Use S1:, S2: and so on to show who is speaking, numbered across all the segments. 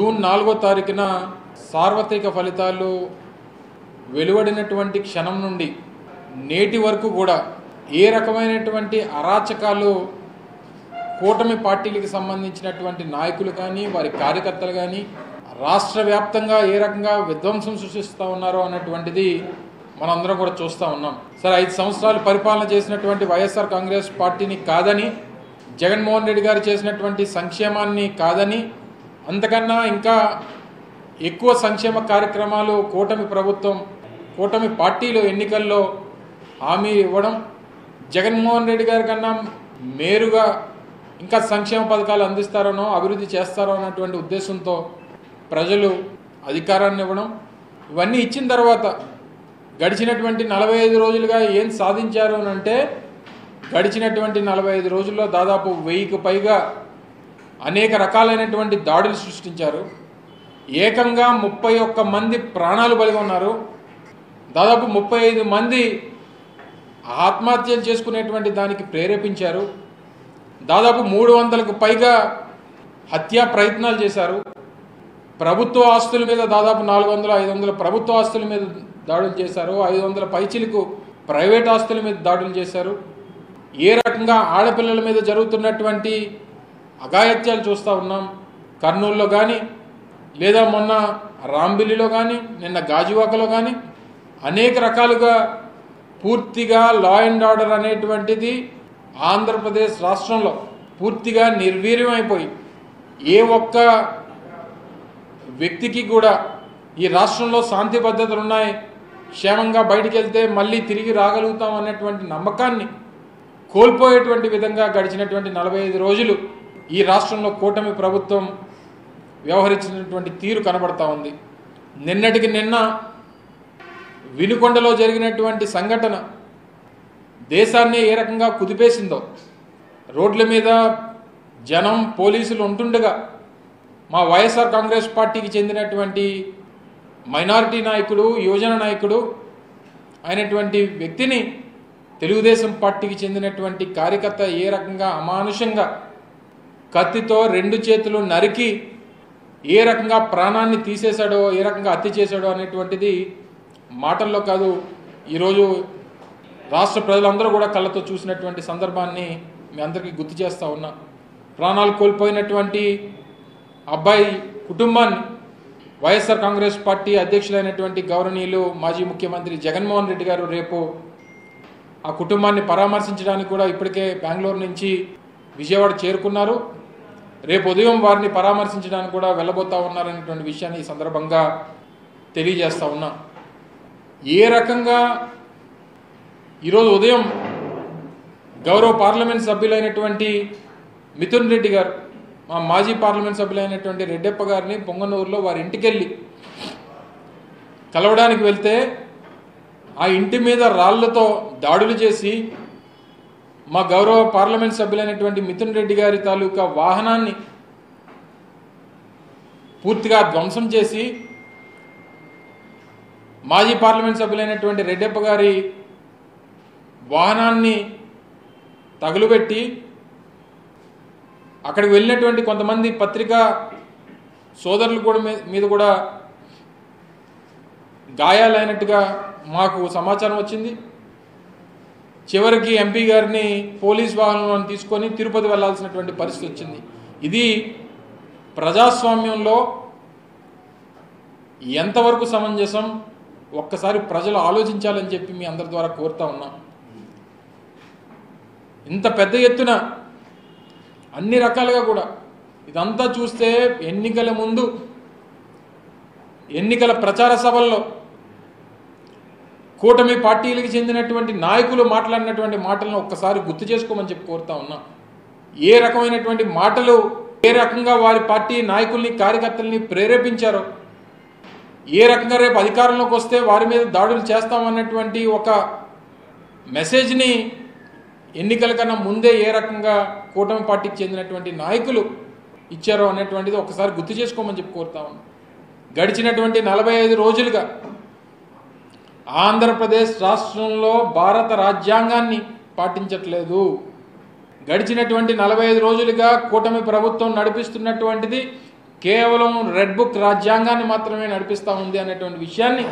S1: June నాలుగో తారీఖున సార్వత్రిక ఫలితాలు వెలువడినటువంటి క్షణం నుండి నేటి వరకు కూడా ఏ రకమైనటువంటి అరాచకాలు కూటమి పార్టీలకు సంబంధించినటువంటి నాయకులు కానీ వారి కార్యకర్తలు కానీ రాష్ట్ర వ్యాప్తంగా ఏ రకంగా విధ్వంసం సృష్టిస్తూ ఉన్నారో అన్నటువంటిది మనందరం కూడా చూస్తూ ఉన్నాం సరే ఐదు సంవత్సరాలు పరిపాలన చేసినటువంటి వైఎస్ఆర్ కాంగ్రెస్ పార్టీని కాదని జగన్మోహన్ రెడ్డి గారు చేసినటువంటి సంక్షేమాన్ని కాదని అంతకన్నా ఇంకా ఎక్కువ సంక్షేమ కార్యక్రమాలు కూటమి ప్రభుత్వం కూటమి పార్టీలు ఎన్నికల్లో హామీ ఇవ్వడం జగన్మోహన్ రెడ్డి గారి కన్నా మేరుగా ఇంకా సంక్షేమ పథకాలు అందిస్తారనో అభివృద్ధి చేస్తారో అన్నటువంటి ఉద్దేశంతో ప్రజలు అధికారాన్ని ఇవ్వడం ఇవన్నీ ఇచ్చిన తర్వాత గడిచినటువంటి నలభై ఐదు రోజులుగా ఏం సాధించారు అని అంటే గడిచినటువంటి నలభై ఐదు రోజుల్లో దాదాపు వెయ్యికి పైగా అనేక రకాలైనటువంటి దాడులు సృష్టించారు ఏకంగా ముప్పై ఒక్క మంది ప్రాణాలు బలిగా ఉన్నారు దాదాపు ముప్పై ఐదు మంది ఆత్మహత్యలు చేసుకునేటువంటి దానికి ప్రేరేపించారు దాదాపు మూడు వందలకు పైగా హత్యా ప్రయత్నాలు చేశారు ప్రభుత్వ ఆస్తుల మీద దాదాపు నాలుగు వందలు ఐదు వందల ప్రభుత్వ ఆస్తుల మీద దాడులు చేశారు ఐదు వందల పైచిలకు ప్రైవేట్ ఆస్తుల మీద దాడులు చేశారు ఏ రకంగా ఆడపిల్లల మీద జరుగుతున్నటువంటి అఘాయత్యాలు చూస్తూ ఉన్నాం కర్నూలులో కానీ లేదా మొన్న రాంబిల్లిలో కానీ నిన్న గాజువాకలో కానీ అనేక రకాలుగా పూర్తిగా లా అండ్ ఆర్డర్ అనేటువంటిది ఆంధ్రప్రదేశ్ రాష్ట్రంలో పూర్తిగా నిర్వీర్యమైపోయి ఏ ఒక్క వ్యక్తికి కూడా ఈ రాష్ట్రంలో శాంతి భద్రతలు ఉన్నాయి క్షేమంగా బయటికి వెళ్తే మళ్ళీ తిరిగి రాగలుగుతాం అనేటువంటి నమ్మకాన్ని కోల్పోయేటువంటి విధంగా గడిచినటువంటి నలభై ఐదు రోజులు ఈ రాష్ట్రంలో కూటమి ప్రభుత్వం వ్యవహరించినటువంటి తీరు కనబడతా ఉంది నిన్నటికి నిన్న వినుకొండలో జరిగినటువంటి సంఘటన దేశాన్ని ఏ రకంగా కుదిపేసిందో రోడ్ల మీద జనం పోలీసులు ఉంటుండగా మా వైఎస్ఆర్ కాంగ్రెస్ పార్టీకి చెందినటువంటి మైనారిటీ నాయకుడు యువజన నాయకుడు అయినటువంటి వ్యక్తిని తెలుగుదేశం పార్టీకి చెందినటువంటి కార్యకర్త ఏ రకంగా అమానుషంగా కత్తితో రెండు చేతులు నరికి ఏ రకంగా ప్రాణాన్ని తీసేశాడో ఏ రకంగా హత్య చేశాడో అనేటువంటిది మాటల్లో కాదు ఈరోజు రాష్ట్ర ప్రజలందరూ కూడా కళ్ళతో చూసినటువంటి సందర్భాన్ని మీ అందరికీ గుర్తు చేస్తూ ఉన్నా ప్రాణాలు కోల్పోయినటువంటి అబ్బాయి కుటుంబాన్ని వైఎస్ఆర్ కాంగ్రెస్ పార్టీ అధ్యక్షులైనటువంటి గౌరవనీయులు మాజీ ముఖ్యమంత్రి జగన్మోహన్ రెడ్డి గారు రేపు ఆ కుటుంబాన్ని పరామర్శించడానికి కూడా ఇప్పటికే బెంగళూరు నుంచి విజయవాడ చేరుకున్నారు రేపు ఉదయం వారిని పరామర్శించడానికి కూడా వెళ్ళబోతా ఉన్నారనేటువంటి విషయాన్ని ఈ సందర్భంగా తెలియజేస్తా ఉన్నా ఏ రకంగా ఈరోజు ఉదయం గౌరవ పార్లమెంట్ సభ్యులైనటువంటి మిథున్ రెడ్డి గారు మా మాజీ పార్లమెంట్ సభ్యులైనటువంటి రెడ్డప్ప గారిని పొంగనూరులో వారి ఇంటికి వెళ్ళి కలవడానికి వెళ్తే ఆ ఇంటి మీద రాళ్లతో దాడులు చేసి మా గౌరవ పార్లమెంట్ సభ్యులైనటువంటి మిథున్ రెడ్డి గారి తాలూకా వాహనాన్ని పూర్తిగా ధ్వంసం చేసి మాజీ పార్లమెంట్ సభ్యులైనటువంటి రెడ్డప్ప గారి వాహనాన్ని తగులుబెట్టి అక్కడికి వెళ్ళినటువంటి కొంతమంది పత్రికా సోదరులు కూడా మీ- మీద కూడా గాయాలైనట్టుగా మాకు సమాచారం వచ్చింది చివరికి ఎంపీ గారిని పోలీస్ వాహనంలో తీసుకొని తిరుపతి వెళ్ళాల్సినటువంటి పరిస్థితి వచ్చింది ఇది ప్రజాస్వామ్యంలో ఎంతవరకు సమంజసం ఒక్కసారి ప్రజలు ఆలోచించాలని చెప్పి మీ అందరి ద్వారా కోరుతా ఉన్నాం ఇంత పెద్ద ఎత్తున అన్ని రకాలుగా కూడా ఇదంతా చూస్తే ఎన్నికల ముందు ఎన్నికల ప్రచార సభల్లో కూటమి పార్టీలకు చెందినటువంటి నాయకులు మాట్లాడినటువంటి మాటలను ఒక్కసారి గుర్తు చేసుకోమని చెప్పి కోరుతా ఉన్నా ఏ రకమైనటువంటి మాటలు ఏ రకంగా వారి పార్టీ నాయకుల్ని కార్యకర్తల్ని ప్రేరేపించారో ఏ రకంగా రేపు అధికారంలోకి వస్తే వారి మీద దాడులు చేస్తామన్నటువంటి ఒక మెసేజ్ని ఎన్నికల కన్నా ముందే ఏ రకంగా కూటమి పార్టీకి చెందినటువంటి నాయకులు ఇచ్చారో అనేటువంటిది ఒకసారి గుర్తు చేసుకోమని చెప్పి కోరుతా ఉన్నాం గడిచినటువంటి నలభై ఐదు రోజులుగా ఆంధ్రప్రదేశ్ రాష్ట్రంలో భారత రాజ్యాంగాన్ని పాటించట్లేదు గడిచినటువంటి నలభై ఐదు రోజులుగా కూటమి ప్రభుత్వం నడిపిస్తున్నటువంటిది కేవలం రెడ్ బుక్ రాజ్యాంగాన్ని మాత్రమే నడిపిస్తూ ఉంది అనేటువంటి విషయాన్ని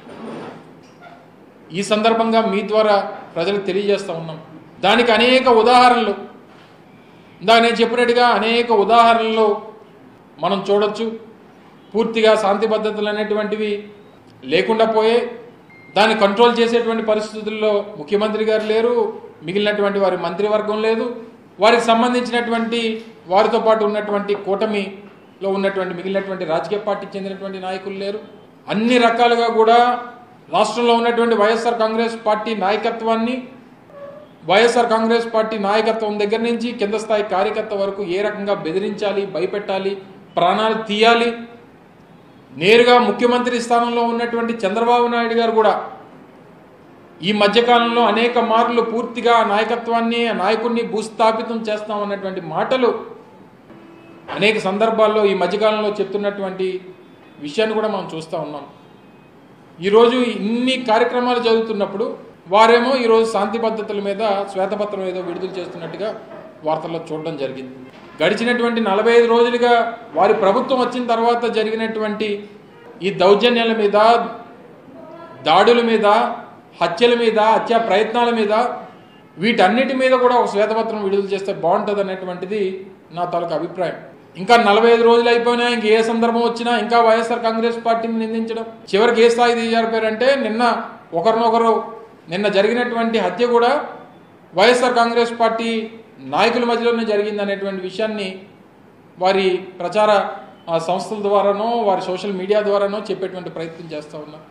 S1: ఈ సందర్భంగా మీ ద్వారా ప్రజలకు తెలియజేస్తూ ఉన్నాం దానికి అనేక ఉదాహరణలు ఇందాక నేను చెప్పినట్టుగా అనేక ఉదాహరణలు మనం చూడొచ్చు పూర్తిగా శాంతి భద్రతలు అనేటువంటివి లేకుండా పోయే దాన్ని కంట్రోల్ చేసేటువంటి పరిస్థితుల్లో ముఖ్యమంత్రి గారు లేరు మిగిలినటువంటి వారి మంత్రివర్గం లేదు వారికి సంబంధించినటువంటి వారితో పాటు ఉన్నటువంటి కూటమిలో ఉన్నటువంటి మిగిలినటువంటి రాజకీయ పార్టీకి చెందినటువంటి నాయకులు లేరు అన్ని రకాలుగా కూడా రాష్ట్రంలో ఉన్నటువంటి వైఎస్ఆర్ కాంగ్రెస్ పార్టీ నాయకత్వాన్ని వైఎస్ఆర్ కాంగ్రెస్ పార్టీ నాయకత్వం దగ్గర నుంచి కింద స్థాయి కార్యకర్త వరకు ఏ రకంగా బెదిరించాలి భయపెట్టాలి ప్రాణాలు తీయాలి నేరుగా ముఖ్యమంత్రి స్థానంలో ఉన్నటువంటి చంద్రబాబు నాయుడు గారు కూడా ఈ మధ్యకాలంలో అనేక మార్లు పూర్తిగా ఆ నాయకత్వాన్ని ఆ నాయకుడిని భూస్థాపితం చేస్తాం అన్నటువంటి మాటలు అనేక సందర్భాల్లో ఈ మధ్యకాలంలో చెప్తున్నటువంటి విషయాన్ని కూడా మనం చూస్తూ ఉన్నాం ఈరోజు ఇన్ని కార్యక్రమాలు జరుగుతున్నప్పుడు వారేమో ఈరోజు శాంతి భద్రతల మీద శ్వేతపత్రం ఏదో విడుదల చేస్తున్నట్టుగా వార్తల్లో చూడడం జరిగింది గడిచినటువంటి నలభై ఐదు రోజులుగా వారి ప్రభుత్వం వచ్చిన తర్వాత జరిగినటువంటి ఈ దౌర్జన్యాల మీద దాడుల మీద హత్యల మీద హత్యా ప్రయత్నాల మీద వీటన్నిటి మీద కూడా ఒక శ్వేతపత్రం విడుదల చేస్తే బాగుంటుంది అనేటువంటిది నా తాలూకు అభిప్రాయం ఇంకా నలభై ఐదు రోజులు అయిపోయినా ఇంక ఏ సందర్భం వచ్చినా ఇంకా వైఎస్ఆర్ కాంగ్రెస్ పార్టీని నిందించడం చివరికి ఏ స్థాయి దిగజారిపోయారంటే నిన్న ఒకరినొకరు నిన్న జరిగినటువంటి హత్య కూడా వైఎస్ఆర్ కాంగ్రెస్ పార్టీ నాయకుల మధ్యలోనే జరిగింది అనేటువంటి విషయాన్ని వారి ప్రచార ఆ, సంస్థల ద్వారానో వారి సోషల్ మీడియా ద్వారానో చెప్పేటువంటి ప్రయత్నం చేస్తూ ఉన్నారు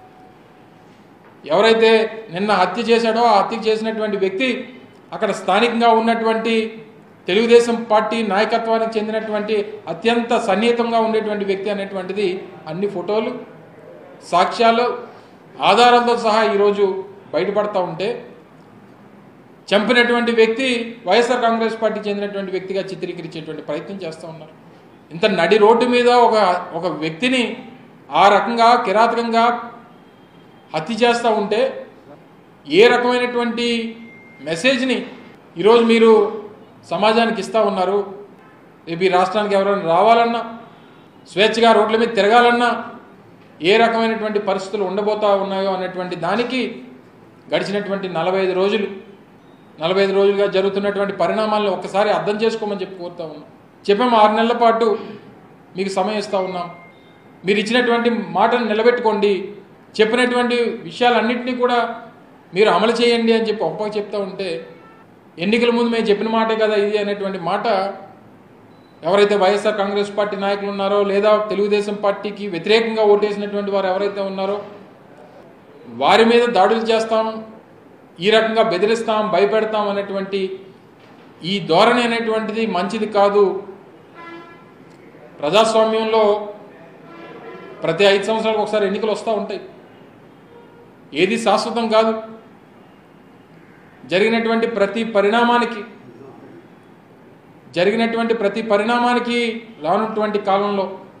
S1: ఎవరైతే నిన్న హత్య చేశాడో ఆ హత్య చేసినటువంటి వ్యక్తి అక్కడ స్థానికంగా ఉన్నటువంటి తెలుగుదేశం పార్టీ నాయకత్వానికి చెందినటువంటి అత్యంత సన్నిహితంగా ఉండేటువంటి వ్యక్తి అనేటువంటిది అన్ని ఫోటోలు సాక్ష్యాలు ఆధారాలతో సహా ఈరోజు బయటపడతా ఉంటే చంపినటువంటి వ్యక్తి వైఎస్ఆర్ కాంగ్రెస్ పార్టీ చెందినటువంటి వ్యక్తిగా చిత్రీకరించేటువంటి ప్రయత్నం చేస్తూ ఉన్నారు ఇంత నడి రోడ్డు మీద ఒక ఒక వ్యక్తిని ఆ రకంగా కిరాతకంగా హత్య చేస్తూ ఉంటే ఏ రకమైనటువంటి మెసేజ్ని ఈరోజు మీరు సమాజానికి ఇస్తూ ఉన్నారు రేపు ఈ రాష్ట్రానికి ఎవరైనా రావాలన్నా స్వేచ్ఛగా రోడ్ల మీద తిరగాలన్నా ఏ రకమైనటువంటి పరిస్థితులు ఉండబోతా ఉన్నాయో అనేటువంటి దానికి గడిచినటువంటి నలభై ఐదు రోజులు నలభై ఐదు రోజులుగా జరుగుతున్నటువంటి పరిణామాలను ఒక్కసారి అర్థం చేసుకోమని చెప్పి కోరుతా ఉన్నాం చెప్పాము ఆరు నెలల పాటు మీకు సమయం ఇస్తూ ఉన్నాం మీరు ఇచ్చినటువంటి మాటను నిలబెట్టుకోండి చెప్పినటువంటి విషయాలన్నింటినీ కూడా మీరు అమలు చేయండి అని చెప్పి ఒప్పగా చెప్తా ఉంటే ఎన్నికల ముందు మేము చెప్పిన మాటే కదా ఇది అనేటువంటి మాట ఎవరైతే వైఎస్ఆర్ కాంగ్రెస్ పార్టీ నాయకులు ఉన్నారో లేదా తెలుగుదేశం పార్టీకి వ్యతిరేకంగా ఓటేసినటువంటి వారు ఎవరైతే ఉన్నారో వారి మీద దాడులు చేస్తాం ఈ రకంగా బెదిరిస్తాం భయపెడతాం అనేటువంటి ఈ ధోరణి అనేటువంటిది మంచిది కాదు ప్రజాస్వామ్యంలో ప్రతి ఐదు సంవత్సరాలకు ఒకసారి ఎన్నికలు వస్తూ ఉంటాయి ఏది శాశ్వతం కాదు జరిగినటువంటి ప్రతి పరిణామానికి జరిగినటువంటి ప్రతి పరిణామానికి రానున్నటువంటి కాలంలో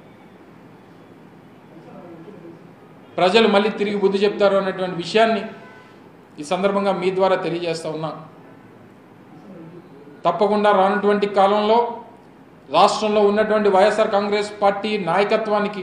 S1: ప్రజలు మళ్ళీ తిరిగి బుద్ధి చెప్తారు అన్నటువంటి విషయాన్ని ఈ సందర్భంగా మీ ద్వారా తెలియజేస్తా ఉన్నా తప్పకుండా రానటువంటి కాలంలో రాష్ట్రంలో ఉన్నటువంటి వైఎస్ఆర్ కాంగ్రెస్ పార్టీ నాయకత్వానికి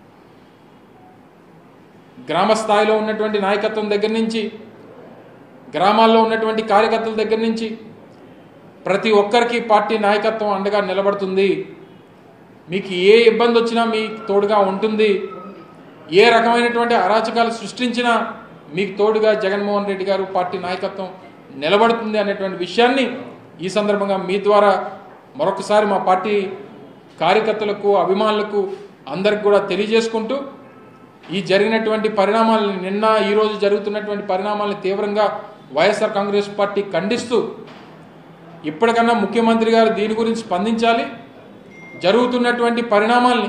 S1: గ్రామ స్థాయిలో ఉన్నటువంటి నాయకత్వం దగ్గర నుంచి గ్రామాల్లో ఉన్నటువంటి కార్యకర్తల దగ్గర నుంచి ప్రతి ఒక్కరికి పార్టీ నాయకత్వం అండగా నిలబడుతుంది మీకు ఏ ఇబ్బంది వచ్చినా మీకు తోడుగా ఉంటుంది ఏ రకమైనటువంటి అరాచకాలు సృష్టించినా మీకు తోడుగా జగన్మోహన్ రెడ్డి గారు పార్టీ నాయకత్వం నిలబడుతుంది అనేటువంటి విషయాన్ని ఈ సందర్భంగా మీ ద్వారా మరొకసారి మా పార్టీ కార్యకర్తలకు అభిమానులకు అందరికి కూడా తెలియజేసుకుంటూ ఈ జరిగినటువంటి పరిణామాలను నిన్న ఈరోజు జరుగుతున్నటువంటి పరిణామాలను తీవ్రంగా వైఎస్ఆర్ కాంగ్రెస్ పార్టీ ఖండిస్తూ ఇప్పటికన్నా ముఖ్యమంత్రి గారు దీని గురించి స్పందించాలి జరుగుతున్నటువంటి పరిణామాల్ని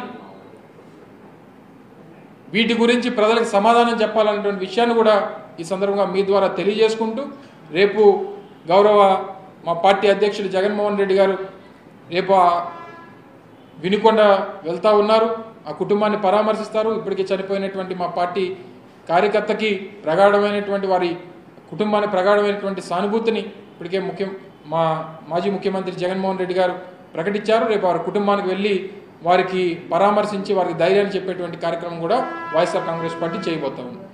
S1: వీటి గురించి ప్రజలకు సమాధానం చెప్పాలన్నటువంటి విషయాన్ని కూడా ఈ సందర్భంగా మీ ద్వారా తెలియజేసుకుంటూ రేపు గౌరవ మా పార్టీ అధ్యక్షుడు జగన్మోహన్ రెడ్డి గారు రేపు ఆ వినుకొండ వెళ్తా ఉన్నారు ఆ కుటుంబాన్ని పరామర్శిస్తారు ఇప్పటికే చనిపోయినటువంటి మా పార్టీ కార్యకర్తకి ప్రగాఢమైనటువంటి వారి కుటుంబానికి ప్రగాఢమైనటువంటి సానుభూతిని ఇప్పటికే ముఖ్యం మా మాజీ ముఖ్యమంత్రి జగన్మోహన్ రెడ్డి గారు ప్రకటించారు రేపు వారి కుటుంబానికి వెళ్ళి వారికి పరామర్శించి వారికి ధైర్యాన్ని చెప్పేటువంటి కార్యక్రమం కూడా వైఎస్ఆర్ కాంగ్రెస్ పార్టీ చేయబోతా ఉంది